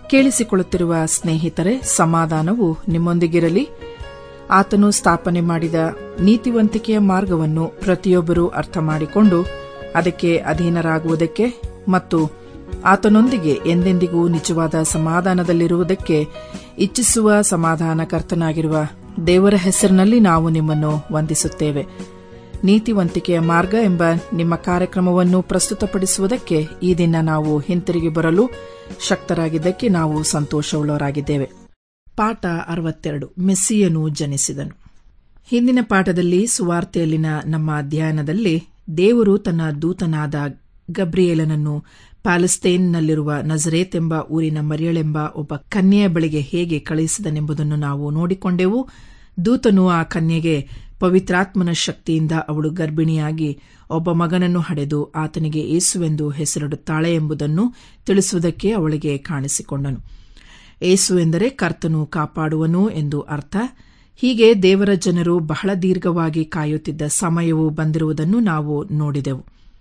ಕೇಳಿಸಿಕೊಳ್ಳುತ್ತಿರುವ ಸ್ನೇಹಿತರೆ ಸಮಾಧಾನವು ನಿಮ್ಮೊಂದಿಗಿರಲಿ ಆತನು ಸ್ಥಾಪನೆ ಮಾಡಿದ ನೀತಿವಂತಿಕೆಯ ಮಾರ್ಗವನ್ನು ಪ್ರತಿಯೊಬ್ಬರೂ ಅರ್ಥ ಮಾಡಿಕೊಂಡು ಅದಕ್ಕೆ ಅಧೀನರಾಗುವುದಕ್ಕೆ ಮತ್ತು ಆತನೊಂದಿಗೆ ಎಂದೆಂದಿಗೂ ನಿಜವಾದ ಸಮಾಧಾನದಲ್ಲಿರುವುದಕ್ಕೆ ಇಚ್ಛಿಸುವ ಸಮಾಧಾನಕರ್ತನಾಗಿರುವ ದೇವರ ಹೆಸರಿನಲ್ಲಿ ನಾವು ನಿಮ್ಮನ್ನು ವಂದಿಸುತ್ತೇವೆ ನೀತಿವಂತಿಕೆಯ ಮಾರ್ಗ ಎಂಬ ನಿಮ್ಮ ಕಾರ್ಯಕ್ರಮವನ್ನು ಪ್ರಸ್ತುತಪಡಿಸುವುದಕ್ಕೆ ಈ ದಿನ ನಾವು ಹಿಂತಿರುಗಿ ಬರಲು ಶಕ್ತರಾಗಿದ್ದಕ್ಕೆ ನಾವು ಸಂತೋಷವುಳ್ಳವರಾಗಿದ್ದೇವೆ ಪಾಠ ಅರವತ್ತೆರಡು ಮೆಸ್ಸಿಯನು ಜನಿಸಿದನು ಹಿಂದಿನ ಪಾಠದಲ್ಲಿ ಸುವಾರ್ತೆಯಲ್ಲಿನ ನಮ್ಮ ಅಧ್ಯಯನದಲ್ಲಿ ದೇವರು ತನ್ನ ದೂತನಾದ ಗಬ್ರಿಯೇಲನನ್ನು ಪ್ಯಾಲೆಸ್ತೇನ್ನಲ್ಲಿರುವ ನಜರೇತ್ ಎಂಬ ಊರಿನ ಮರಿಯಳೆಂಬ ಒಬ್ಬ ಕನ್ಯೆಯ ಬಳಿಗೆ ಹೇಗೆ ಕಳುಹಿಸಿದನೆಂಬುದನ್ನು ನಾವು ನೋಡಿಕೊಂಡೆವು ದೂತನು ಆ ಕನ್ಯೆಗೆ ಪವಿತ್ರಾತ್ಮನ ಶಕ್ತಿಯಿಂದ ಅವಳು ಗರ್ಭಿಣಿಯಾಗಿ ಒಬ್ಬ ಮಗನನ್ನು ಹಡೆದು ಆತನಿಗೆ ಏಸುವೆಂದು ಹೆಸರಿಡುತ್ತಾಳೆ ಎಂಬುದನ್ನು ತಿಳಿಸುವುದಕ್ಕೆ ಅವಳಿಗೆ ಕಾಣಿಸಿಕೊಂಡನು ಏಸು ಎಂದರೆ ಕರ್ತನು ಕಾಪಾಡುವನು ಎಂದು ಅರ್ಥ ಹೀಗೆ ದೇವರ ಜನರು ಬಹಳ ದೀರ್ಘವಾಗಿ ಕಾಯುತ್ತಿದ್ದ ಸಮಯವು ಬಂದಿರುವುದನ್ನು ನಾವು ನೋಡಿದೆವು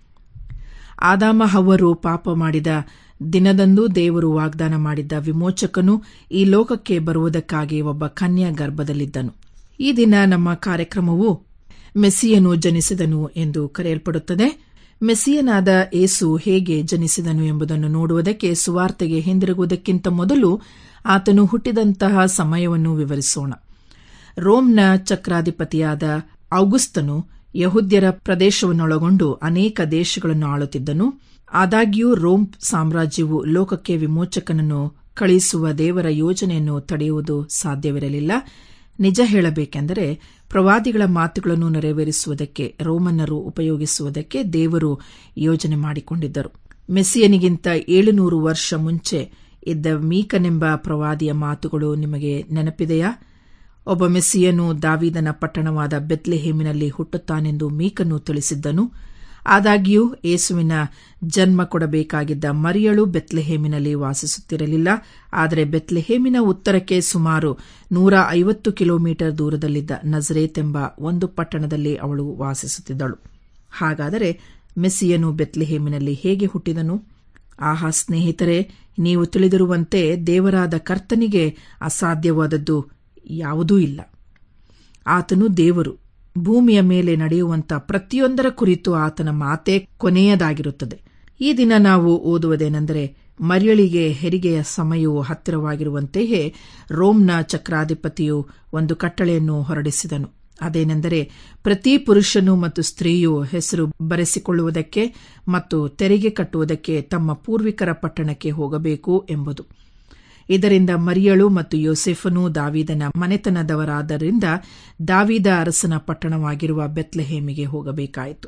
ಆದಾಮ ಹವ್ವರು ಪಾಪ ಮಾಡಿದ ದಿನದಂದು ದೇವರು ವಾಗ್ದಾನ ಮಾಡಿದ್ದ ವಿಮೋಚಕನು ಈ ಲೋಕಕ್ಕೆ ಬರುವುದಕ್ಕಾಗಿ ಒಬ್ಬ ಕನ್ಯಾ ಗರ್ಭದಲ್ಲಿದ್ದನು ಈ ದಿನ ನಮ್ಮ ಕಾರ್ಯಕ್ರಮವು ಮೆಸ್ಸಿಯನು ಜನಿಸಿದನು ಎಂದು ಕರೆಯಲ್ಪಡುತ್ತದೆ ಮೆಸ್ಸಿಯನಾದ ಏಸು ಹೇಗೆ ಜನಿಸಿದನು ಎಂಬುದನ್ನು ನೋಡುವುದಕ್ಕೆ ಸುವಾರ್ತೆಗೆ ಹಿಂದಿರುಗುವುದಕ್ಕಿಂತ ಮೊದಲು ಆತನು ಹುಟ್ಟಿದಂತಹ ಸಮಯವನ್ನು ವಿವರಿಸೋಣ ರೋಮ್ನ ಚಕ್ರಾಧಿಪತಿಯಾದ ಔಗುಸ್ತನು ಯಹುದ್ಯರ ಪ್ರದೇಶವನ್ನೊಳಗೊಂಡು ಅನೇಕ ದೇಶಗಳನ್ನು ಆಳುತ್ತಿದ್ದನು ಆದಾಗ್ಯೂ ರೋಮ್ ಸಾಮ್ರಾಜ್ಯವು ಲೋಕಕ್ಕೆ ವಿಮೋಚಕನನ್ನು ಕಳುಹಿಸುವ ದೇವರ ಯೋಜನೆಯನ್ನು ತಡೆಯುವುದು ಸಾಧ್ಯವಿರಲಿಲ್ಲ ನಿಜ ಹೇಳಬೇಕೆಂದರೆ ಪ್ರವಾದಿಗಳ ಮಾತುಗಳನ್ನು ನೆರವೇರಿಸುವುದಕ್ಕೆ ರೋಮನ್ನರು ಉಪಯೋಗಿಸುವುದಕ್ಕೆ ದೇವರು ಯೋಜನೆ ಮಾಡಿಕೊಂಡಿದ್ದರು ಮೆಸ್ಸಿಯನಿಗಿಂತ ಏಳುನೂರು ವರ್ಷ ಮುಂಚೆ ಇದ್ದ ಮೀಕನೆಂಬ ಪ್ರವಾದಿಯ ಮಾತುಗಳು ನಿಮಗೆ ನೆನಪಿದೆಯಾ ಒಬ್ಬ ಮೆಸ್ಸಿಯನು ದಾವಿದನ ಪಟ್ಟಣವಾದ ಬೆತ್ಲೆಹೇಮಿನಲ್ಲಿ ಹುಟ್ಟುತ್ತಾನೆಂದು ಮೀಕನು ತಿಳಿಸಿದ್ದನು ಆದಾಗ್ಯೂ ಏಸುವಿನ ಜನ್ಮ ಕೊಡಬೇಕಾಗಿದ್ದ ಮರಿಯಳು ಬೆತ್ಲೆಹೇಮಿನಲ್ಲಿ ವಾಸಿಸುತ್ತಿರಲಿಲ್ಲ ಆದರೆ ಬೆತ್ಲೆಹೇಮಿನ ಉತ್ತರಕ್ಕೆ ಸುಮಾರು ನೂರ ಐವತ್ತು ಕಿಲೋಮೀಟರ್ ದೂರದಲ್ಲಿದ್ದ ನಜರೇತ್ ಎಂಬ ಒಂದು ಪಟ್ಟಣದಲ್ಲಿ ಅವಳು ವಾಸಿಸುತ್ತಿದ್ದಳು ಹಾಗಾದರೆ ಮೆಸ್ಸಿಯನು ಬೆತ್ಲೆಹೇಮಿನಲ್ಲಿ ಹೇಗೆ ಹುಟ್ಟಿದನು ಆಹಾ ಸ್ನೇಹಿತರೆ ನೀವು ತಿಳಿದಿರುವಂತೆ ದೇವರಾದ ಕರ್ತನಿಗೆ ಅಸಾಧ್ಯವಾದದ್ದು ಯಾವುದೂ ಇಲ್ಲ ಆತನು ದೇವರು ಭೂಮಿಯ ಮೇಲೆ ನಡೆಯುವಂತ ಪ್ರತಿಯೊಂದರ ಕುರಿತು ಆತನ ಮಾತೇ ಕೊನೆಯದಾಗಿರುತ್ತದೆ ಈ ದಿನ ನಾವು ಓದುವುದೇನೆಂದರೆ ಮರಿಯಳಿಗೆ ಹೆರಿಗೆಯ ಸಮಯವು ಹತ್ತಿರವಾಗಿರುವಂತೆಯೇ ರೋಮ್ನ ಚಕ್ರಾಧಿಪತಿಯು ಒಂದು ಕಟ್ಟಳೆಯನ್ನು ಹೊರಡಿಸಿದನು ಅದೇನೆಂದರೆ ಪ್ರತಿ ಪುರುಷನು ಮತ್ತು ಸ್ತ್ರೀಯು ಹೆಸರು ಬರೆಸಿಕೊಳ್ಳುವುದಕ್ಕೆ ಮತ್ತು ತೆರಿಗೆ ಕಟ್ಟುವುದಕ್ಕೆ ತಮ್ಮ ಪೂರ್ವಿಕರ ಪಟ್ಟಣಕ್ಕೆ ಹೋಗಬೇಕು ಎಂಬುದು ಇದರಿಂದ ಮರಿಯಳು ಮತ್ತು ಯೋಸೆಫನು ದಾವಿದನ ಮನೆತನದವರಾದ್ದರಿಂದ ದಾವಿದ ಅರಸನ ಪಟ್ಟಣವಾಗಿರುವ ಬೆತ್ಲೆಹೇಮಿಗೆ ಹೋಗಬೇಕಾಯಿತು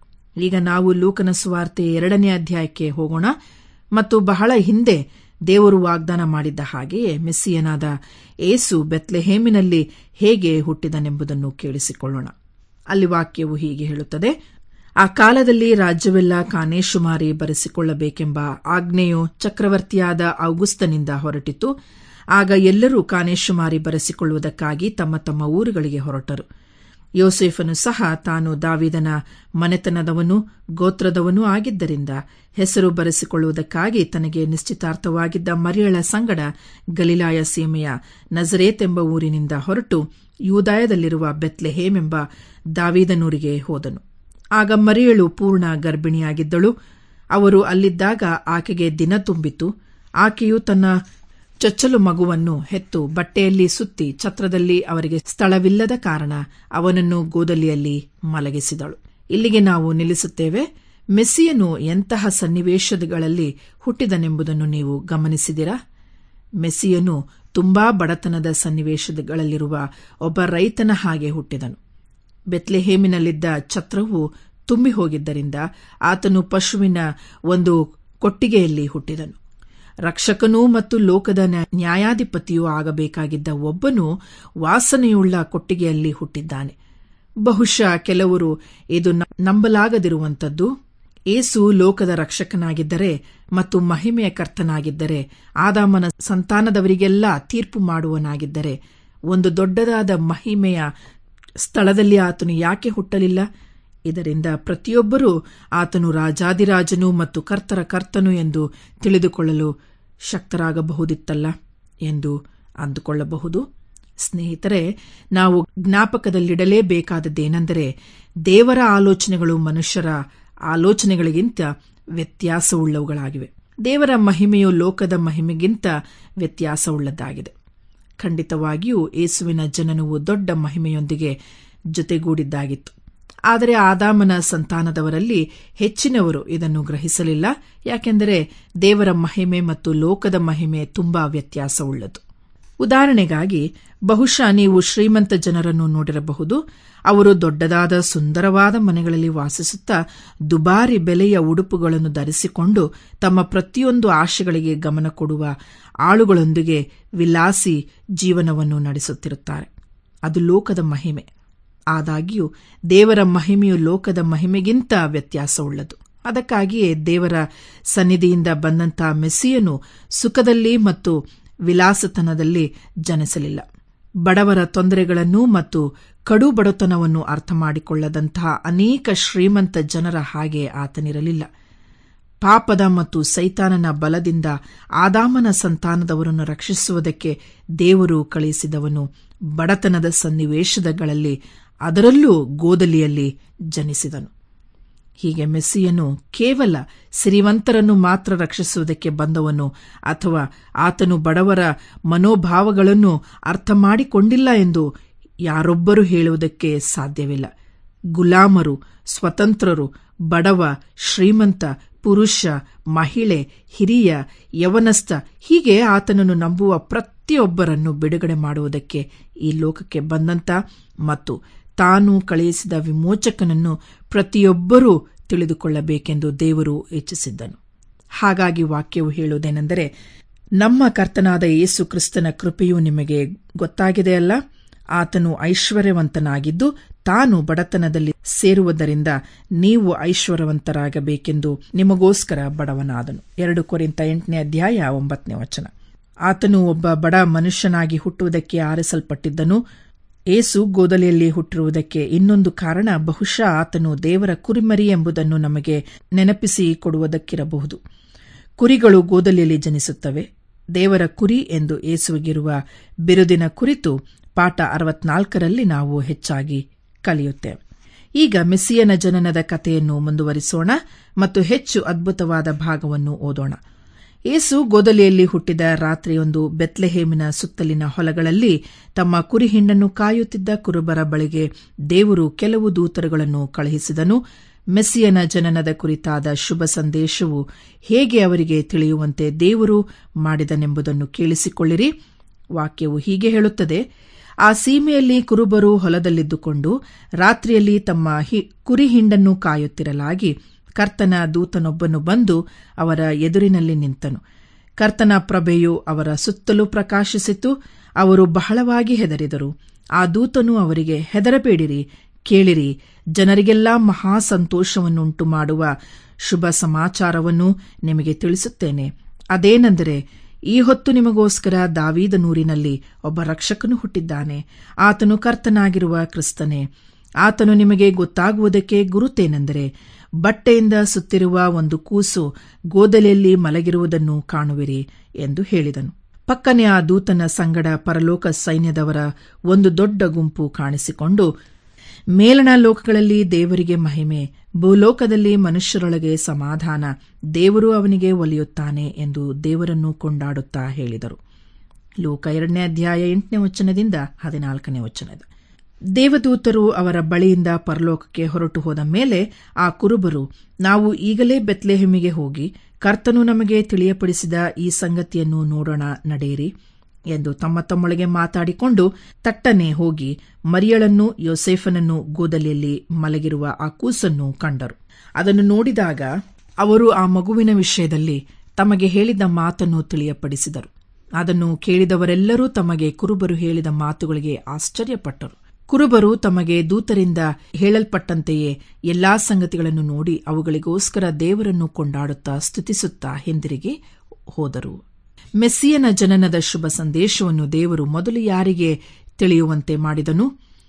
ಈಗ ನಾವು ಲೂಕನ ಸುವಾರ್ತೆ ಎರಡನೇ ಅಧ್ಯಾಯಕ್ಕೆ ಹೋಗೋಣ ಮತ್ತು ಬಹಳ ಹಿಂದೆ ದೇವರು ವಾಗ್ದಾನ ಮಾಡಿದ್ದ ಹಾಗೆಯೇ ಮೆಸ್ಸಿಯನಾದ ಏಸು ಬೆತ್ಲೆಹೇಮಿನಲ್ಲಿ ಹೇಗೆ ಹುಟ್ಟಿದನೆಂಬುದನ್ನು ಕೇಳಿಸಿಕೊಳ್ಳೋಣ ಅಲ್ಲಿ ವಾಕ್ಯವು ಹೀಗೆ ಹೇಳುತ್ತದೆ ಆ ಕಾಲದಲ್ಲಿ ರಾಜ್ಯವೆಲ್ಲ ಕಾನೇಶುಮಾರಿ ಬರೆಸಿಕೊಳ್ಳಬೇಕೆಂಬ ಆಜ್ಞೆಯು ಚಕ್ರವರ್ತಿಯಾದ ಔಗುಸ್ತನಿಂದ ಹೊರಟಿತು ಆಗ ಎಲ್ಲರೂ ಕಾನೇಶುಮಾರಿ ಬರೆಸಿಕೊಳ್ಳುವುದಕ್ಕಾಗಿ ತಮ್ಮ ತಮ್ಮ ಊರುಗಳಿಗೆ ಹೊರಟರು ಯೋಸೇಫನು ಸಹ ತಾನು ದಾವಿದನ ಮನೆತನದವನೂ ಗೋತ್ರದವನೂ ಆಗಿದ್ದರಿಂದ ಹೆಸರು ಬರೆಸಿಕೊಳ್ಳುವುದಕ್ಕಾಗಿ ತನಗೆ ನಿಶ್ಚಿತಾರ್ಥವಾಗಿದ್ದ ಮರಿಯಳ ಸಂಗಡ ಗಲಿಲಾಯ ಸೀಮೆಯ ನಜರೇತ್ ಎಂಬ ಊರಿನಿಂದ ಹೊರಟು ಯೂದಾಯದಲ್ಲಿರುವ ಬೆತ್ಲೆಹೇಮ್ ಎಂಬ ದಾವಿದನೂರಿಗೆ ಹೋದನು ಆಗ ಮರಿಯಳು ಪೂರ್ಣ ಗರ್ಭಿಣಿಯಾಗಿದ್ದಳು ಅವರು ಅಲ್ಲಿದ್ದಾಗ ಆಕೆಗೆ ದಿನ ತುಂಬಿತು ಆಕೆಯು ತನ್ನ ಚೊಚ್ಚಲು ಮಗುವನ್ನು ಹೆತ್ತು ಬಟ್ಟೆಯಲ್ಲಿ ಸುತ್ತಿ ಛತ್ರದಲ್ಲಿ ಅವರಿಗೆ ಸ್ಥಳವಿಲ್ಲದ ಕಾರಣ ಅವನನ್ನು ಗೋದಲಿಯಲ್ಲಿ ಮಲಗಿಸಿದಳು ಇಲ್ಲಿಗೆ ನಾವು ನಿಲ್ಲಿಸುತ್ತೇವೆ ಮೆಸ್ಸಿಯನು ಎಂತಹ ಸನ್ನಿವೇಶಗಳಲ್ಲಿ ಹುಟ್ಟಿದನೆಂಬುದನ್ನು ನೀವು ಗಮನಿಸಿದಿರಾ ಮೆಸ್ಸಿಯನು ತುಂಬಾ ಬಡತನದ ಸನ್ನಿವೇಶಗಳಲ್ಲಿರುವ ಒಬ್ಬ ರೈತನ ಹಾಗೆ ಹುಟ್ಟಿದನು ಬೆತ್ಲೆಹೇಮಿನಲ್ಲಿದ್ದ ಛತ್ರವು ತುಂಬಿ ಹೋಗಿದ್ದರಿಂದ ಆತನು ಪಶುವಿನ ಒಂದು ಕೊಟ್ಟಿಗೆಯಲ್ಲಿ ಹುಟ್ಟಿದನು ರಕ್ಷಕನೂ ಮತ್ತು ಲೋಕದ ನ್ಯಾಯಾಧಿಪತಿಯೂ ಆಗಬೇಕಾಗಿದ್ದ ಒಬ್ಬನು ವಾಸನೆಯುಳ್ಳ ಕೊಟ್ಟಿಗೆಯಲ್ಲಿ ಹುಟ್ಟಿದ್ದಾನೆ ಬಹುಶಃ ಕೆಲವರು ಇದು ನಂಬಲಾಗದಿರುವಂಥದ್ದು ಏಸು ಲೋಕದ ರಕ್ಷಕನಾಗಿದ್ದರೆ ಮತ್ತು ಮಹಿಮೆಯ ಕರ್ತನಾಗಿದ್ದರೆ ಆದಾಮನ ಸಂತಾನದವರಿಗೆಲ್ಲ ತೀರ್ಪು ಮಾಡುವನಾಗಿದ್ದರೆ ಒಂದು ದೊಡ್ಡದಾದ ಮಹಿಮೆಯ ಸ್ಥಳದಲ್ಲಿ ಆತನು ಯಾಕೆ ಹುಟ್ಟಲಿಲ್ಲ ಇದರಿಂದ ಪ್ರತಿಯೊಬ್ಬರೂ ಆತನು ರಾಜಾದಿರಾಜನು ಮತ್ತು ಕರ್ತರ ಕರ್ತನು ಎಂದು ತಿಳಿದುಕೊಳ್ಳಲು ಶಕ್ತರಾಗಬಹುದಿತ್ತಲ್ಲ ಎಂದು ಅಂದುಕೊಳ್ಳಬಹುದು ಸ್ನೇಹಿತರೆ ನಾವು ಜ್ಞಾಪಕದಲ್ಲಿಡಲೇಬೇಕಾದದ್ದೇನೆಂದರೆ ದೇವರ ಆಲೋಚನೆಗಳು ಮನುಷ್ಯರ ಆಲೋಚನೆಗಳಿಗಿಂತ ವ್ಯತ್ಯಾಸವುಳ್ಳವುಗಳಾಗಿವೆ ದೇವರ ಮಹಿಮೆಯು ಲೋಕದ ಮಹಿಮೆಗಿಂತ ವ್ಯತ್ಯಾಸವುಳ್ಳದ್ದಾಗಿದೆ ಖಂಡಿತವಾಗಿಯೂ ಯೇಸುವಿನ ಜನನವು ದೊಡ್ಡ ಮಹಿಮೆಯೊಂದಿಗೆ ಜೊತೆಗೂಡಿದ್ದಾಗಿತ್ತು ಆದರೆ ಆದಾಮನ ಸಂತಾನದವರಲ್ಲಿ ಹೆಚ್ಚಿನವರು ಇದನ್ನು ಗ್ರಹಿಸಲಿಲ್ಲ ಯಾಕೆಂದರೆ ದೇವರ ಮಹಿಮೆ ಮತ್ತು ಲೋಕದ ಮಹಿಮೆ ತುಂಬಾ ವ್ಯತ್ಯಾಸವುಳ್ಳದು ಉದಾಹರಣೆಗಾಗಿ ಬಹುಶಃ ನೀವು ಶ್ರೀಮಂತ ಜನರನ್ನು ನೋಡಿರಬಹುದು ಅವರು ದೊಡ್ಡದಾದ ಸುಂದರವಾದ ಮನೆಗಳಲ್ಲಿ ವಾಸಿಸುತ್ತಾ ದುಬಾರಿ ಬೆಲೆಯ ಉಡುಪುಗಳನ್ನು ಧರಿಸಿಕೊಂಡು ತಮ್ಮ ಪ್ರತಿಯೊಂದು ಆಶೆಗಳಿಗೆ ಗಮನ ಕೊಡುವ ಆಳುಗಳೊಂದಿಗೆ ವಿಲಾಸಿ ಜೀವನವನ್ನು ನಡೆಸುತ್ತಿರುತ್ತಾರೆ ಅದು ಲೋಕದ ಮಹಿಮೆ ಆದಾಗ್ಯೂ ದೇವರ ಮಹಿಮೆಯು ಲೋಕದ ಮಹಿಮೆಗಿಂತ ವ್ಯತ್ಯಾಸವುಳ್ಳದು ಅದಕ್ಕಾಗಿಯೇ ದೇವರ ಸನ್ನಿಧಿಯಿಂದ ಬಂದಂತಹ ಮೆಸ್ಸಿಯನು ಸುಖದಲ್ಲಿ ಮತ್ತು ವಿಲಾಸತನದಲ್ಲಿ ಜನಿಸಲಿಲ್ಲ ಬಡವರ ತೊಂದರೆಗಳನ್ನು ಮತ್ತು ಕಡು ಬಡತನವನ್ನು ಅರ್ಥ ಮಾಡಿಕೊಳ್ಳದಂತಹ ಅನೇಕ ಶ್ರೀಮಂತ ಜನರ ಹಾಗೆ ಆತನಿರಲಿಲ್ಲ ಪಾಪದ ಮತ್ತು ಸೈತಾನನ ಬಲದಿಂದ ಆದಾಮನ ಸಂತಾನದವರನ್ನು ರಕ್ಷಿಸುವುದಕ್ಕೆ ದೇವರು ಕಳುಹಿಸಿದವನು ಬಡತನದ ಸನ್ನಿವೇಶಗಳಲ್ಲಿ ಅದರಲ್ಲೂ ಗೋದಲಿಯಲ್ಲಿ ಜನಿಸಿದನು ಹೀಗೆ ಮೆಸ್ಸಿಯನು ಕೇವಲ ಸಿರಿವಂತರನ್ನು ಮಾತ್ರ ರಕ್ಷಿಸುವುದಕ್ಕೆ ಬಂದವನು ಅಥವಾ ಆತನು ಬಡವರ ಮನೋಭಾವಗಳನ್ನು ಅರ್ಥ ಮಾಡಿಕೊಂಡಿಲ್ಲ ಎಂದು ಯಾರೊಬ್ಬರೂ ಹೇಳುವುದಕ್ಕೆ ಸಾಧ್ಯವಿಲ್ಲ ಗುಲಾಮರು ಸ್ವತಂತ್ರರು ಬಡವ ಶ್ರೀಮಂತ ಪುರುಷ ಮಹಿಳೆ ಹಿರಿಯ ಯವನಸ್ಥ ಹೀಗೆ ಆತನನ್ನು ನಂಬುವ ಪ್ರತಿಯೊಬ್ಬರನ್ನು ಬಿಡುಗಡೆ ಮಾಡುವುದಕ್ಕೆ ಈ ಲೋಕಕ್ಕೆ ಬಂದಂತ ಮತ್ತು ತಾನು ಕಳುಹಿಸಿದ ವಿಮೋಚಕನನ್ನು ಪ್ರತಿಯೊಬ್ಬರೂ ತಿಳಿದುಕೊಳ್ಳಬೇಕೆಂದು ದೇವರು ಇಚ್ಛಿಸಿದ್ದನು ಹಾಗಾಗಿ ವಾಕ್ಯವು ಹೇಳುವುದೇನೆಂದರೆ ನಮ್ಮ ಕರ್ತನಾದ ಯೇಸು ಕ್ರಿಸ್ತನ ಕೃಪೆಯು ನಿಮಗೆ ಗೊತ್ತಾಗಿದೆಯಲ್ಲ ಆತನು ಐಶ್ವರ್ಯವಂತನಾಗಿದ್ದು ತಾನು ಬಡತನದಲ್ಲಿ ಸೇರುವುದರಿಂದ ನೀವು ಐಶ್ವರ್ಯವಂತರಾಗಬೇಕೆಂದು ನಿಮಗೋಸ್ಕರ ಬಡವನಾದನು ಎರಡು ಕೊರಿಂತ ಎಂಟನೇ ಅಧ್ಯಾಯ ಒಂಬತ್ತನೇ ವಚನ ಆತನು ಒಬ್ಬ ಬಡ ಮನುಷ್ಯನಾಗಿ ಹುಟ್ಟುವುದಕ್ಕೆ ಆರಿಸಲ್ಪಟ್ಟಿದ್ದನು ಏಸು ಗೋದಲಿಯಲ್ಲಿ ಹುಟ್ಟಿರುವುದಕ್ಕೆ ಇನ್ನೊಂದು ಕಾರಣ ಬಹುಶಃ ಆತನು ದೇವರ ಕುರಿಮರಿ ಎಂಬುದನ್ನು ನಮಗೆ ನೆನಪಿಸಿ ಕೊಡುವುದಕ್ಕಿರಬಹುದು ಕುರಿಗಳು ಗೋದಲಿಯಲ್ಲಿ ಜನಿಸುತ್ತವೆ ದೇವರ ಕುರಿ ಎಂದು ಏಸುವಿಗಿರುವ ಬಿರುದಿನ ಕುರಿತು ಪಾಠ ಅರವತ್ನಾಲ್ಕರಲ್ಲಿ ನಾವು ಹೆಚ್ಚಾಗಿ ಕಲಿಯುತ್ತೇವೆ ಈಗ ಮೆಸ್ಸಿಯನ ಜನನದ ಕಥೆಯನ್ನು ಮುಂದುವರಿಸೋಣ ಮತ್ತು ಹೆಚ್ಚು ಅದ್ಭುತವಾದ ಭಾಗವನ್ನು ಓದೋಣ ಏಸು ಗೋದಲಿಯಲ್ಲಿ ಹುಟ್ಟಿದ ರಾತ್ರಿಯೊಂದು ಬೆತ್ಲೆಹೇಮಿನ ಸುತ್ತಲಿನ ಹೊಲಗಳಲ್ಲಿ ತಮ್ಮ ಕುರಿ ಹಿಂಡನ್ನು ಕಾಯುತ್ತಿದ್ದ ಕುರುಬರ ಬಳಿಗೆ ದೇವರು ಕೆಲವು ದೂತರುಗಳನ್ನು ಕಳುಹಿಸಿದನು ಮೆಸ್ಸಿಯನ ಜನನದ ಕುರಿತಾದ ಶುಭ ಸಂದೇಶವು ಹೇಗೆ ಅವರಿಗೆ ತಿಳಿಯುವಂತೆ ದೇವರು ಮಾಡಿದನೆಂಬುದನ್ನು ಕೇಳಿಸಿಕೊಳ್ಳಿರಿ ವಾಕ್ಯವು ಹೀಗೆ ಹೇಳುತ್ತದೆ ಆ ಸೀಮೆಯಲ್ಲಿ ಕುರುಬರು ಹೊಲದಲ್ಲಿದ್ದುಕೊಂಡು ರಾತ್ರಿಯಲ್ಲಿ ತಮ್ಮ ಕುರಿ ಹಿಂಡನ್ನು ಕಾಯುತ್ತಿರಲಾಗಿ ಕರ್ತನ ದೂತನೊಬ್ಬನು ಬಂದು ಅವರ ಎದುರಿನಲ್ಲಿ ನಿಂತನು ಕರ್ತನ ಪ್ರಭೆಯು ಅವರ ಸುತ್ತಲೂ ಪ್ರಕಾಶಿಸಿತು ಅವರು ಬಹಳವಾಗಿ ಹೆದರಿದರು ಆ ದೂತನು ಅವರಿಗೆ ಹೆದರಬೇಡಿರಿ ಕೇಳಿರಿ ಜನರಿಗೆಲ್ಲ ಮಹಾ ಸಂತೋಷವನ್ನುಂಟು ಮಾಡುವ ಶುಭ ಸಮಾಚಾರವನ್ನು ನಿಮಗೆ ತಿಳಿಸುತ್ತೇನೆ ಅದೇನೆಂದರೆ ಈ ಹೊತ್ತು ನಿಮಗೋಸ್ಕರ ದಾವೀದನೂರಿನಲ್ಲಿ ಒಬ್ಬ ರಕ್ಷಕನು ಹುಟ್ಟಿದ್ದಾನೆ ಆತನು ಕರ್ತನಾಗಿರುವ ಕ್ರಿಸ್ತನೇ ಆತನು ನಿಮಗೆ ಗೊತ್ತಾಗುವುದಕ್ಕೆ ಗುರುತೇನೆಂದರೆ ಬಟ್ಟೆಯಿಂದ ಸುತ್ತಿರುವ ಒಂದು ಕೂಸು ಗೋದಲೆಯಲ್ಲಿ ಮಲಗಿರುವುದನ್ನು ಕಾಣುವಿರಿ ಎಂದು ಹೇಳಿದನು ಪಕ್ಕನೆ ಆ ದೂತನ ಸಂಗಡ ಪರಲೋಕ ಸೈನ್ಯದವರ ಒಂದು ದೊಡ್ಡ ಗುಂಪು ಕಾಣಿಸಿಕೊಂಡು ಮೇಲಣ ಲೋಕಗಳಲ್ಲಿ ದೇವರಿಗೆ ಮಹಿಮೆ ಭೂಲೋಕದಲ್ಲಿ ಮನುಷ್ಯರೊಳಗೆ ಸಮಾಧಾನ ದೇವರು ಅವನಿಗೆ ಒಲಿಯುತ್ತಾನೆ ಎಂದು ದೇವರನ್ನು ಕೊಂಡಾಡುತ್ತಾ ಹೇಳಿದರು ಲೋಕ ಎರಡನೇ ಅಧ್ಯಾಯ ಎಂಟನೇ ವಚನದಿಂದ ಹದಿನಾಲ್ಕನೇ ವಚನದ ದೇವದೂತರು ಅವರ ಬಳಿಯಿಂದ ಪರಲೋಕಕ್ಕೆ ಹೊರಟು ಹೋದ ಮೇಲೆ ಆ ಕುರುಬರು ನಾವು ಈಗಲೇ ಬೆತ್ಲೆಹೆಮಿಗೆ ಹೋಗಿ ಕರ್ತನು ನಮಗೆ ತಿಳಿಯಪಡಿಸಿದ ಈ ಸಂಗತಿಯನ್ನು ನೋಡೋಣ ನಡೆಯಿರಿ ಎಂದು ತಮ್ಮ ತಮ್ಮೊಳಗೆ ಮಾತಾಡಿಕೊಂಡು ತಟ್ಟನೆ ಹೋಗಿ ಮರಿಯಳನ್ನು ಯೋಸೇಫನನ್ನು ಗೋದಲಿಯಲ್ಲಿ ಮಲಗಿರುವ ಆ ಕೂಸನ್ನು ಕಂಡರು ಅದನ್ನು ನೋಡಿದಾಗ ಅವರು ಆ ಮಗುವಿನ ವಿಷಯದಲ್ಲಿ ತಮಗೆ ಹೇಳಿದ ಮಾತನ್ನು ತಿಳಿಯಪಡಿಸಿದರು ಅದನ್ನು ಕೇಳಿದವರೆಲ್ಲರೂ ತಮಗೆ ಕುರುಬರು ಹೇಳಿದ ಮಾತುಗಳಿಗೆ ಆಶ್ಚರ್ಯಪಟ್ಟರು ಕುರುಬರು ತಮಗೆ ದೂತರಿಂದ ಹೇಳಲ್ಪಟ್ಟಂತೆಯೇ ಎಲ್ಲಾ ಸಂಗತಿಗಳನ್ನು ನೋಡಿ ಅವುಗಳಿಗೋಸ್ಕರ ದೇವರನ್ನು ಕೊಂಡಾಡುತ್ತಾ ಸ್ತುತಿಸುತ್ತಾ ಹಿಂದಿರುಗಿ ಹೋದರು ಮೆಸ್ಸಿಯನ ಜನನದ ಶುಭ ಸಂದೇಶವನ್ನು ದೇವರು ಮೊದಲು ಯಾರಿಗೆ ತಿಳಿಯುವಂತೆ ಮಾಡಿದನು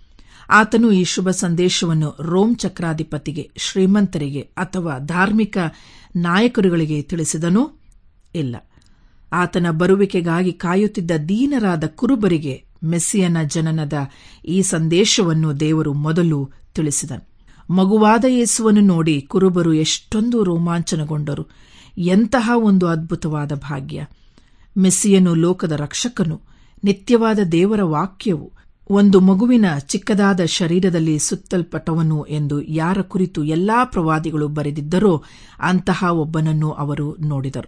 ಆತನು ಈ ಶುಭ ಸಂದೇಶವನ್ನು ರೋಮ್ ಚಕ್ರಾಧಿಪತಿಗೆ ಶ್ರೀಮಂತರಿಗೆ ಅಥವಾ ಧಾರ್ಮಿಕ ನಾಯಕರುಗಳಿಗೆ ತಿಳಿಸಿದನು ಇಲ್ಲ ಆತನ ಬರುವಿಕೆಗಾಗಿ ಕಾಯುತ್ತಿದ್ದ ದೀನರಾದ ಕುರುಬರಿಗೆ ಮೆಸ್ಸಿಯನ ಜನನದ ಈ ಸಂದೇಶವನ್ನು ದೇವರು ಮೊದಲು ತಿಳಿಸಿದನು ಮಗುವಾದ ಯೇಸುವನ್ನು ನೋಡಿ ಕುರುಬರು ಎಷ್ಟೊಂದು ರೋಮಾಂಚನಗೊಂಡರು ಎಂತಹ ಒಂದು ಅದ್ಭುತವಾದ ಭಾಗ್ಯ ಮೆಸ್ಸಿಯನು ಲೋಕದ ರಕ್ಷಕನು ನಿತ್ಯವಾದ ದೇವರ ವಾಕ್ಯವು ಒಂದು ಮಗುವಿನ ಚಿಕ್ಕದಾದ ಶರೀರದಲ್ಲಿ ಸುತ್ತಲ್ಪಟ್ಟವನು ಎಂದು ಯಾರ ಕುರಿತು ಎಲ್ಲಾ ಪ್ರವಾದಿಗಳು ಬರೆದಿದ್ದರೋ ಅಂತಹ ಒಬ್ಬನನ್ನು ಅವರು ನೋಡಿದರು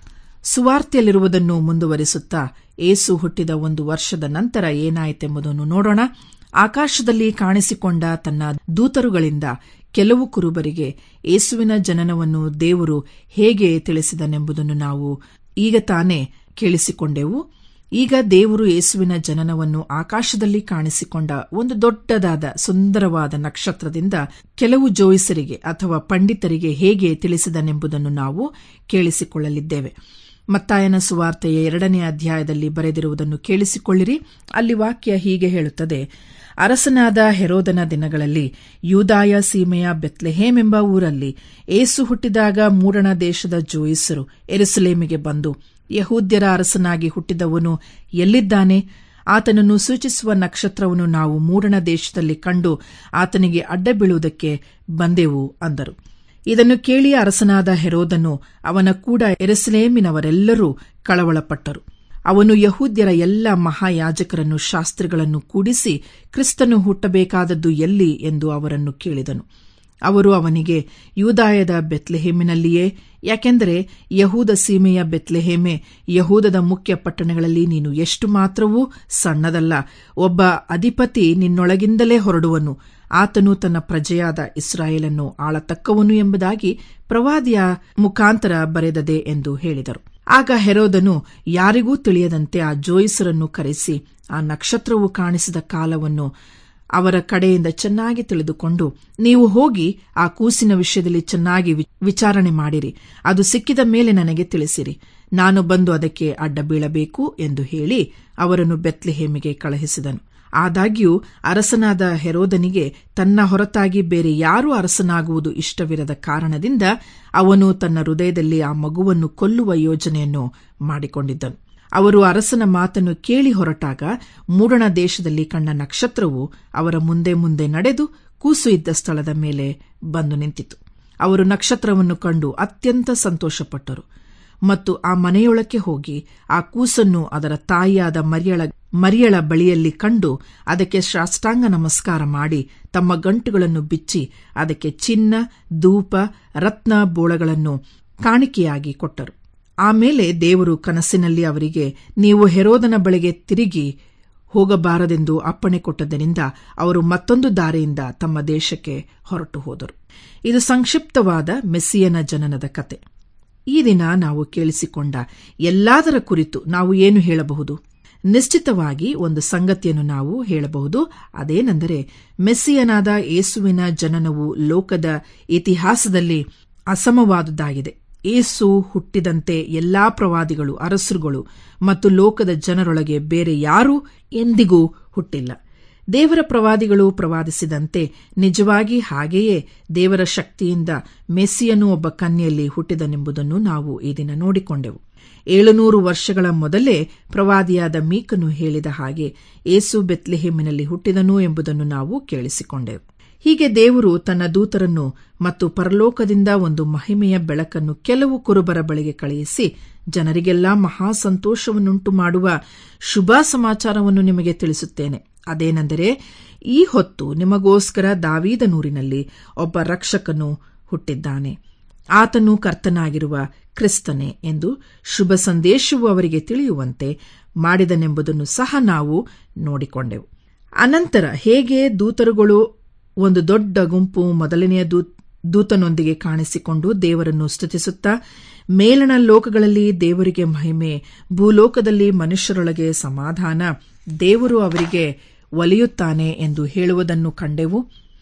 ಸುವಾರ್ತೆಯಲ್ಲಿರುವುದನ್ನು ಮುಂದುವರಿಸುತ್ತಾ ಏಸು ಹುಟ್ಟಿದ ಒಂದು ವರ್ಷದ ನಂತರ ಏನಾಯಿತೆಂಬುದನ್ನು ನೋಡೋಣ ಆಕಾಶದಲ್ಲಿ ಕಾಣಿಸಿಕೊಂಡ ತನ್ನ ದೂತರುಗಳಿಂದ ಕೆಲವು ಕುರುಬರಿಗೆ ಏಸುವಿನ ಜನನವನ್ನು ದೇವರು ಹೇಗೆ ತಿಳಿಸಿದನೆಂಬುದನ್ನು ನಾವು ಈಗ ತಾನೇ ಕೇಳಿಸಿಕೊಂಡೆವು ಈಗ ದೇವರು ಯೇಸುವಿನ ಜನನವನ್ನು ಆಕಾಶದಲ್ಲಿ ಕಾಣಿಸಿಕೊಂಡ ಒಂದು ದೊಡ್ಡದಾದ ಸುಂದರವಾದ ನಕ್ಷತ್ರದಿಂದ ಕೆಲವು ಜೋಯಿಸರಿಗೆ ಅಥವಾ ಪಂಡಿತರಿಗೆ ಹೇಗೆ ತಿಳಿಸಿದನೆಂಬುದನ್ನು ನಾವು ಕೇಳಿಸಿಕೊಳ್ಳಲಿದ್ದೇವೆ ಮತ್ತಾಯನ ಸುವಾರ್ತೆಯ ಎರಡನೇ ಅಧ್ಯಾಯದಲ್ಲಿ ಬರೆದಿರುವುದನ್ನು ಕೇಳಿಸಿಕೊಳ್ಳಿರಿ ಅಲ್ಲಿ ವಾಕ್ಯ ಹೀಗೆ ಹೇಳುತ್ತದೆ ಅರಸನಾದ ಹೆರೋದನ ದಿನಗಳಲ್ಲಿ ಯೂದಾಯ ಸೀಮೆಯ ಬೆತ್ಲೆಹೇಮ್ ಎಂಬ ಊರಲ್ಲಿ ಏಸು ಹುಟ್ಟಿದಾಗ ಮೂಡಣ ದೇಶದ ಜೋಯಿಸರು ಎರುಸಲೇಮಿಗೆ ಬಂದು ಯಹೂದ್ಯರ ಅರಸನಾಗಿ ಹುಟ್ಟಿದವನು ಎಲ್ಲಿದ್ದಾನೆ ಆತನನ್ನು ಸೂಚಿಸುವ ನಕ್ಷತ್ರವನ್ನು ನಾವು ಮೂಡಣ ದೇಶದಲ್ಲಿ ಕಂಡು ಆತನಿಗೆ ಅಡ್ಡ ಬೀಳುವುದಕ್ಕೆ ಬಂದೆವು ಅಂದರು ಇದನ್ನು ಕೇಳಿ ಅರಸನಾದ ಹೆರೋದನು ಅವನ ಕೂಡ ಎರುಸಲೇಮಿನವರೆಲ್ಲರೂ ಕಳವಳಪಟ್ಟರು ಅವನು ಯಹೂದ್ಯರ ಎಲ್ಲ ಮಹಾಯಾಜಕರನ್ನು ಶಾಸ್ತ್ರಿಗಳನ್ನು ಕೂಡಿಸಿ ಕ್ರಿಸ್ತನು ಹುಟ್ಟಬೇಕಾದದ್ದು ಎಲ್ಲಿ ಎಂದು ಅವರನ್ನು ಕೇಳಿದನು ಅವರು ಅವನಿಗೆ ಯೂದಾಯದ ಬೆತ್ಲೆಹೇಮಿನಲ್ಲಿಯೇ ಯಾಕೆಂದರೆ ಯಹೂದ ಸೀಮೆಯ ಬೆತ್ಲೆಹೇಮೆ ಯಹೂದದ ಮುಖ್ಯ ಪಟ್ಟಣಗಳಲ್ಲಿ ನೀನು ಎಷ್ಟು ಮಾತ್ರವೂ ಸಣ್ಣದಲ್ಲ ಒಬ್ಬ ಅಧಿಪತಿ ನಿನ್ನೊಳಗಿಂದಲೇ ಹೊರಡುವನು ಆತನು ತನ್ನ ಪ್ರಜೆಯಾದ ಇಸ್ರಾಯೇಲನ್ನು ಆಳತಕ್ಕವನು ಎಂಬುದಾಗಿ ಪ್ರವಾದಿಯ ಮುಖಾಂತರ ಬರೆದದೆ ಎಂದು ಹೇಳಿದರು ಆಗ ಹೆರೋದನು ಯಾರಿಗೂ ತಿಳಿಯದಂತೆ ಆ ಜೋಯಿಸರನ್ನು ಕರೆಸಿ ಆ ನಕ್ಷತ್ರವು ಕಾಣಿಸಿದ ಕಾಲವನ್ನು ಅವರ ಕಡೆಯಿಂದ ಚೆನ್ನಾಗಿ ತಿಳಿದುಕೊಂಡು ನೀವು ಹೋಗಿ ಆ ಕೂಸಿನ ವಿಷಯದಲ್ಲಿ ಚೆನ್ನಾಗಿ ವಿಚಾರಣೆ ಮಾಡಿರಿ ಅದು ಸಿಕ್ಕಿದ ಮೇಲೆ ನನಗೆ ತಿಳಿಸಿರಿ ನಾನು ಬಂದು ಅದಕ್ಕೆ ಅಡ್ಡ ಬೀಳಬೇಕು ಎಂದು ಹೇಳಿ ಅವರನ್ನು ಬೆತ್ಲೆಹೇಮಿಗೆ ಕಳುಹಿಸಿದನು ಆದಾಗ್ಯೂ ಅರಸನಾದ ಹೆರೋದನಿಗೆ ತನ್ನ ಹೊರತಾಗಿ ಬೇರೆ ಯಾರೂ ಅರಸನಾಗುವುದು ಇಷ್ಟವಿರದ ಕಾರಣದಿಂದ ಅವನು ತನ್ನ ಹೃದಯದಲ್ಲಿ ಆ ಮಗುವನ್ನು ಕೊಲ್ಲುವ ಯೋಜನೆಯನ್ನು ಮಾಡಿಕೊಂಡಿದ್ದನು ಅವರು ಅರಸನ ಮಾತನ್ನು ಕೇಳಿ ಹೊರಟಾಗ ಮೂಡಣ ದೇಶದಲ್ಲಿ ಕಂಡ ನಕ್ಷತ್ರವು ಅವರ ಮುಂದೆ ಮುಂದೆ ನಡೆದು ಕೂಸು ಇದ್ದ ಸ್ಥಳದ ಮೇಲೆ ಬಂದು ನಿಂತಿತು ಅವರು ನಕ್ಷತ್ರವನ್ನು ಕಂಡು ಅತ್ಯಂತ ಸಂತೋಷಪಟ್ಟರು ಮತ್ತು ಆ ಮನೆಯೊಳಕ್ಕೆ ಹೋಗಿ ಆ ಕೂಸನ್ನು ಅದರ ತಾಯಿಯಾದ ಮರಿಯಳ ಮರಿಯಳ ಬಳಿಯಲ್ಲಿ ಕಂಡು ಅದಕ್ಕೆ ಶಾಷ್ಟಾಂಗ ನಮಸ್ಕಾರ ಮಾಡಿ ತಮ್ಮ ಗಂಟುಗಳನ್ನು ಬಿಚ್ಚಿ ಅದಕ್ಕೆ ಚಿನ್ನ ಧೂಪ ರತ್ನ ಬೋಳಗಳನ್ನು ಕಾಣಿಕೆಯಾಗಿ ಕೊಟ್ಟರು ಆಮೇಲೆ ದೇವರು ಕನಸಿನಲ್ಲಿ ಅವರಿಗೆ ನೀವು ಹೆರೋದನ ಬಳಿಗೆ ತಿರುಗಿ ಹೋಗಬಾರದೆಂದು ಅಪ್ಪಣೆ ಕೊಟ್ಟದರಿಂದ ಅವರು ಮತ್ತೊಂದು ದಾರಿಯಿಂದ ತಮ್ಮ ದೇಶಕ್ಕೆ ಹೊರಟು ಹೋದರು ಇದು ಸಂಕ್ಷಿಪ್ತವಾದ ಮೆಸ್ಸಿಯನ ಜನನದ ಕತೆ ಈ ದಿನ ನಾವು ಕೇಳಿಸಿಕೊಂಡ ಎಲ್ಲದರ ಕುರಿತು ನಾವು ಏನು ಹೇಳಬಹುದು ನಿಶ್ಚಿತವಾಗಿ ಒಂದು ಸಂಗತಿಯನ್ನು ನಾವು ಹೇಳಬಹುದು ಅದೇನೆಂದರೆ ಮೆಸ್ಸಿಯನಾದ ಏಸುವಿನ ಜನನವು ಲೋಕದ ಇತಿಹಾಸದಲ್ಲಿ ಅಸಮವಾದುದಾಗಿದೆ ಏಸು ಹುಟ್ಟಿದಂತೆ ಎಲ್ಲಾ ಪ್ರವಾದಿಗಳು ಅರಸರುಗಳು ಮತ್ತು ಲೋಕದ ಜನರೊಳಗೆ ಬೇರೆ ಯಾರೂ ಎಂದಿಗೂ ಹುಟ್ಟಿಲ್ಲ ದೇವರ ಪ್ರವಾದಿಗಳು ಪ್ರವಾದಿಸಿದಂತೆ ನಿಜವಾಗಿ ಹಾಗೆಯೇ ದೇವರ ಶಕ್ತಿಯಿಂದ ಮೆಸ್ಸಿಯನು ಒಬ್ಬ ಕನ್ಯೆಯಲ್ಲಿ ಹುಟ್ಟಿದನೆಂಬುದನ್ನು ನಾವು ಈ ದಿನ ನೋಡಿಕೊಂಡೆವು ಏಳುನೂರು ವರ್ಷಗಳ ಮೊದಲೇ ಪ್ರವಾದಿಯಾದ ಮೀಕನು ಹೇಳಿದ ಹಾಗೆ ಏಸು ಬೆತ್ಲೆಹೇಮಿನಲ್ಲಿ ಹುಟ್ಟಿದನು ಎಂಬುದನ್ನು ನಾವು ಕೇಳಿಸಿಕೊಂಡೆವು ಹೀಗೆ ದೇವರು ತನ್ನ ದೂತರನ್ನು ಮತ್ತು ಪರಲೋಕದಿಂದ ಒಂದು ಮಹಿಮೆಯ ಬೆಳಕನ್ನು ಕೆಲವು ಕುರುಬರ ಬಳಿಗೆ ಕಳುಹಿಸಿ ಜನರಿಗೆಲ್ಲ ಮಹಾ ಸಂತೋಷವನ್ನುಂಟು ಮಾಡುವ ಶುಭ ಸಮಾಚಾರವನ್ನು ನಿಮಗೆ ತಿಳಿಸುತ್ತೇನೆ ಅದೇನೆಂದರೆ ಈ ಹೊತ್ತು ನಿಮಗೋಸ್ಕರ ದಾವೀದನೂರಿನಲ್ಲಿ ಒಬ್ಬ ರಕ್ಷಕನು ಹುಟ್ಟಿದ್ದಾನೆ ಆತನು ಕರ್ತನಾಗಿರುವ ಕ್ರಿಸ್ತನೇ ಎಂದು ಶುಭ ಸಂದೇಶವು ಅವರಿಗೆ ತಿಳಿಯುವಂತೆ ಮಾಡಿದನೆಂಬುದನ್ನು ಸಹ ನಾವು ನೋಡಿಕೊಂಡೆವು ಅನಂತರ ಹೇಗೆ ದೂತರುಗಳು ಒಂದು ದೊಡ್ಡ ಗುಂಪು ಮೊದಲನೆಯ ದೂತನೊಂದಿಗೆ ಕಾಣಿಸಿಕೊಂಡು ದೇವರನ್ನು ಸ್ತುತಿಸುತ್ತಾ ಮೇಲಣ ಲೋಕಗಳಲ್ಲಿ ದೇವರಿಗೆ ಮಹಿಮೆ ಭೂಲೋಕದಲ್ಲಿ ಮನುಷ್ಯರೊಳಗೆ ಸಮಾಧಾನ ದೇವರು ಅವರಿಗೆ ಒಲಿಯುತ್ತಾನೆ ಎಂದು ಹೇಳುವುದನ್ನು ಕಂಡೆವು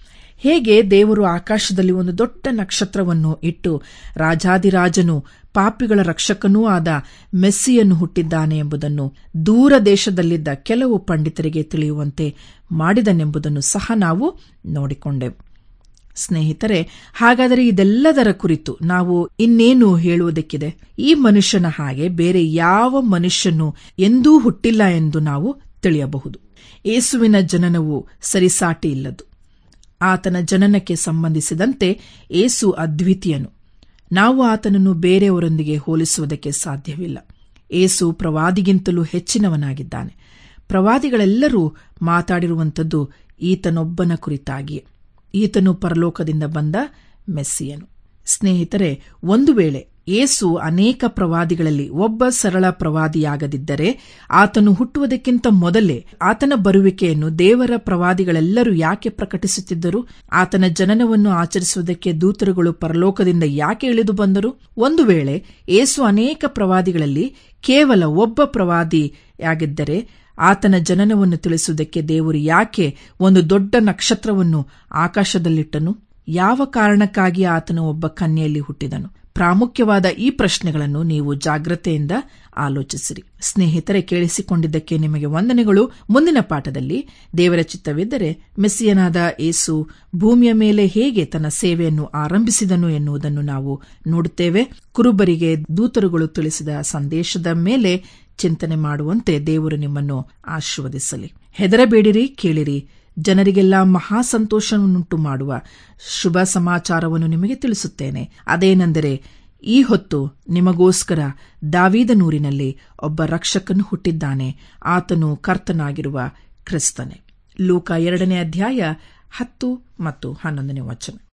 ಹೇಗೆ ದೇವರು ಆಕಾಶದಲ್ಲಿ ಒಂದು ದೊಡ್ಡ ನಕ್ಷತ್ರವನ್ನು ಇಟ್ಟು ರಾಜಾದಿರಾಜನು ಪಾಪಿಗಳ ರಕ್ಷಕನೂ ಆದ ಮೆಸ್ಸಿಯನ್ನು ಹುಟ್ಟಿದ್ದಾನೆ ಎಂಬುದನ್ನು ದೂರ ದೇಶದಲ್ಲಿದ್ದ ಕೆಲವು ಪಂಡಿತರಿಗೆ ತಿಳಿಯುವಂತೆ ಮಾಡಿದನೆಂಬುದನ್ನು ಸಹ ನಾವು ನೋಡಿಕೊಂಡೆವು ಸ್ನೇಹಿತರೆ ಹಾಗಾದರೆ ಇದೆಲ್ಲದರ ಕುರಿತು ನಾವು ಇನ್ನೇನು ಹೇಳುವುದಕ್ಕಿದೆ ಈ ಮನುಷ್ಯನ ಹಾಗೆ ಬೇರೆ ಯಾವ ಮನುಷ್ಯನು ಎಂದೂ ಹುಟ್ಟಿಲ್ಲ ಎಂದು ನಾವು ತಿಳಿಯಬಹುದು ಏಸುವಿನ ಜನನವು ಸರಿಸಾಟಿ ಇಲ್ಲದು ಆತನ ಜನನಕ್ಕೆ ಸಂಬಂಧಿಸಿದಂತೆ ಏಸು ಅದ್ವಿತೀಯನು ನಾವು ಆತನನ್ನು ಬೇರೆಯವರೊಂದಿಗೆ ಹೋಲಿಸುವುದಕ್ಕೆ ಸಾಧ್ಯವಿಲ್ಲ ಏಸು ಪ್ರವಾದಿಗಿಂತಲೂ ಹೆಚ್ಚಿನವನಾಗಿದ್ದಾನೆ ಪ್ರವಾದಿಗಳೆಲ್ಲರೂ ಮಾತಾಡಿರುವಂಥದ್ದು ಈತನೊಬ್ಬನ ಕುರಿತಾಗಿಯೇ ಈತನು ಪರಲೋಕದಿಂದ ಬಂದ ಮೆಸ್ಸಿಯನು ಸ್ನೇಹಿತರೆ ಒಂದು ವೇಳೆ ಏಸು ಅನೇಕ ಪ್ರವಾದಿಗಳಲ್ಲಿ ಒಬ್ಬ ಸರಳ ಪ್ರವಾದಿಯಾಗದಿದ್ದರೆ ಆತನು ಹುಟ್ಟುವುದಕ್ಕಿಂತ ಮೊದಲೇ ಆತನ ಬರುವಿಕೆಯನ್ನು ದೇವರ ಪ್ರವಾದಿಗಳೆಲ್ಲರೂ ಯಾಕೆ ಪ್ರಕಟಿಸುತ್ತಿದ್ದರು ಆತನ ಜನನವನ್ನು ಆಚರಿಸುವುದಕ್ಕೆ ದೂತರುಗಳು ಪರಲೋಕದಿಂದ ಯಾಕೆ ಇಳಿದು ಬಂದರು ಒಂದು ವೇಳೆ ಏಸು ಅನೇಕ ಪ್ರವಾದಿಗಳಲ್ಲಿ ಕೇವಲ ಒಬ್ಬ ಪ್ರವಾದಿಯಾಗಿದ್ದರೆ ಆತನ ಜನನವನ್ನು ತಿಳಿಸುವುದಕ್ಕೆ ದೇವರು ಯಾಕೆ ಒಂದು ದೊಡ್ಡ ನಕ್ಷತ್ರವನ್ನು ಆಕಾಶದಲ್ಲಿಟ್ಟನು ಯಾವ ಕಾರಣಕ್ಕಾಗಿ ಆತನು ಒಬ್ಬ ಕನ್ಯೆಯಲ್ಲಿ ಹುಟ್ಟಿದನು ಪ್ರಾಮುಖ್ಯವಾದ ಈ ಪ್ರಶ್ನೆಗಳನ್ನು ನೀವು ಜಾಗ್ರತೆಯಿಂದ ಆಲೋಚಿಸಿರಿ ಸ್ನೇಹಿತರೆ ಕೇಳಿಸಿಕೊಂಡಿದ್ದಕ್ಕೆ ನಿಮಗೆ ವಂದನೆಗಳು ಮುಂದಿನ ಪಾಠದಲ್ಲಿ ದೇವರ ಚಿತ್ತವಿದ್ದರೆ ಮೆಸ್ಸಿಯನಾದ ಏಸು ಭೂಮಿಯ ಮೇಲೆ ಹೇಗೆ ತನ್ನ ಸೇವೆಯನ್ನು ಆರಂಭಿಸಿದನು ಎನ್ನುವುದನ್ನು ನಾವು ನೋಡುತ್ತೇವೆ ಕುರುಬರಿಗೆ ದೂತರುಗಳು ತಿಳಿಸಿದ ಸಂದೇಶದ ಮೇಲೆ ಚಿಂತನೆ ಮಾಡುವಂತೆ ದೇವರು ನಿಮ್ಮನ್ನು ಆಶೀರ್ವದಿಸಲಿ ಹೆದರಬೇಡಿರಿ ಕೇಳಿರಿ ಜನರಿಗೆಲ್ಲ ಮಹಾ ಸಂತೋಷವನ್ನುಂಟು ಮಾಡುವ ಶುಭ ಸಮಾಚಾರವನ್ನು ನಿಮಗೆ ತಿಳಿಸುತ್ತೇನೆ ಅದೇನೆಂದರೆ ಈ ಹೊತ್ತು ನಿಮಗೋಸ್ಕರ ದಾವೀದನೂರಿನಲ್ಲಿ ಒಬ್ಬ ರಕ್ಷಕನು ಹುಟ್ಟಿದ್ದಾನೆ ಆತನು ಕರ್ತನಾಗಿರುವ ಕ್ರಿಸ್ತನೆ ಲೂಕ ಎರಡನೇ ಅಧ್ಯಾಯ ಹತ್ತು ಮತ್ತು ಹನ್ನೊಂದನೇ ವಚನ